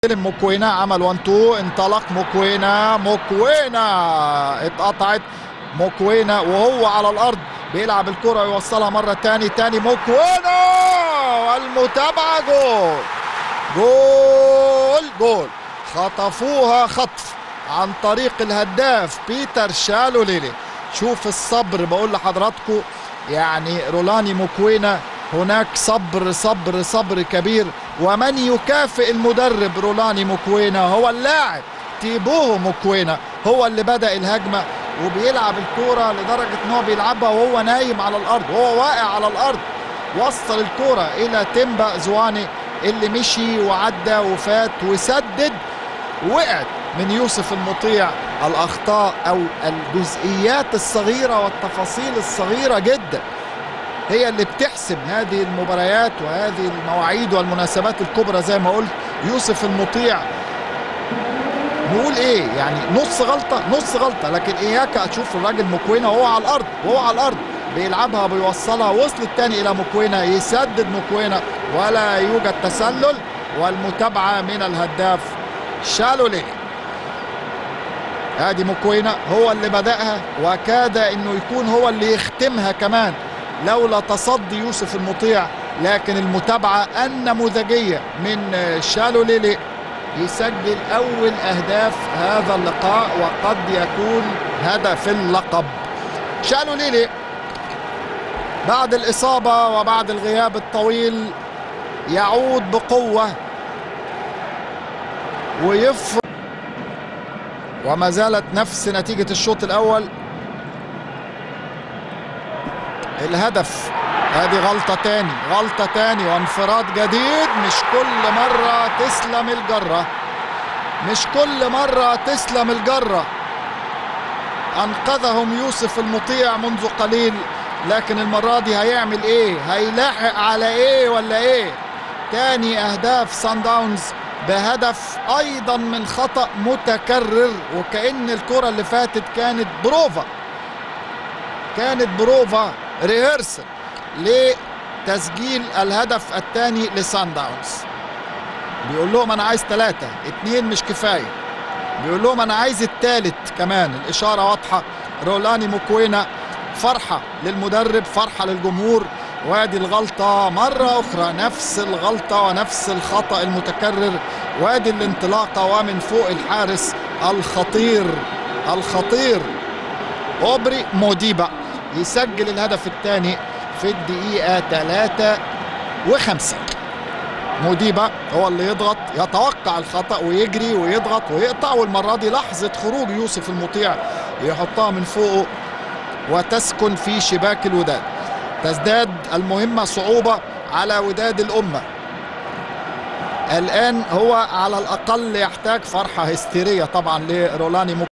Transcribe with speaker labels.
Speaker 1: موكوينا عمل 1 2 انطلق موكوينا موكوينا اتقطعت موكوينا وهو على الارض بيلعب الكرة يوصلها مرة تاني تاني موكوينا والمتابعة جول جول جول خطفوها خطف عن طريق الهداف بيتر شالو ليلي شوف الصبر بقول لحضراتكم يعني رولاني موكوينا هناك صبر صبر صبر كبير ومن يكافئ المدرب رولاني موكوينا هو اللاعب تيبوه موكوينا هو اللي بدأ الهجمة وبيلعب الكورة لدرجة ان هو بيلعبها وهو نايم على الارض وهو واقع على الارض وصل الكورة الى تيمبا زواني اللي مشي وعدى وفات وسدد وقعت من يوسف المطيع الاخطاء او الجزئيات الصغيرة والتفاصيل الصغيرة جدا هي اللي بتحسم هذه المباريات وهذه المواعيد والمناسبات الكبرى زي ما قلت يوسف المطيع نقول ايه يعني نص غلطه نص غلطه لكن اياك تشوف الراجل مكوينه وهو على الارض وهو على الارض بيلعبها بيوصلها وصلت تاني الى مكوينه يسدد مكوينه ولا يوجد تسلل والمتابعه من الهداف شالولي ادي مكوينه هو اللي بداها وكاد انه يكون هو اللي يختمها كمان لولا تصدي يوسف المطيع لكن المتابعه النموذجيه من شالوليلي يسجل اول اهداف هذا اللقاء وقد يكون هدف اللقب شالو ليلي بعد الاصابه وبعد الغياب الطويل يعود بقوه ويفرض وما زالت نفس نتيجه الشوط الاول الهدف هذه غلطة تاني غلطة تاني وانفراد جديد مش كل مرة تسلم الجرة مش كل مرة تسلم الجرة أنقذهم يوسف المطيع منذ قليل لكن المرة دي هيعمل ايه هيلاحق على ايه ولا ايه تاني اهداف سان داونز بهدف ايضا من خطأ متكرر وكأن الكرة اللي فاتت كانت بروفا كانت بروفا ريهرسل لتسجيل الهدف الثاني لسان داونز بيقول لهم انا عايز ثلاثة اتنين مش كفاية بيقول لهم انا عايز الثالث كمان الاشارة واضحة رولاني موكوينا فرحة للمدرب فرحة للجمهور وادي الغلطة مرة أخرى نفس الغلطة ونفس الخطأ المتكرر وادي الانطلاقة ومن فوق الحارس الخطير الخطير أوبري موديبا يسجل الهدف الثاني في الدقيقة 53 موديبا هو اللي يضغط يتوقع الخطأ ويجري ويضغط ويقطع والمرة دي لحظة خروج يوسف المطيع يحطها من فوقه وتسكن في شباك الوداد تزداد المهمة صعوبة على وداد الأمة الآن هو على الأقل يحتاج فرحة هستيرية طبعا لرولاني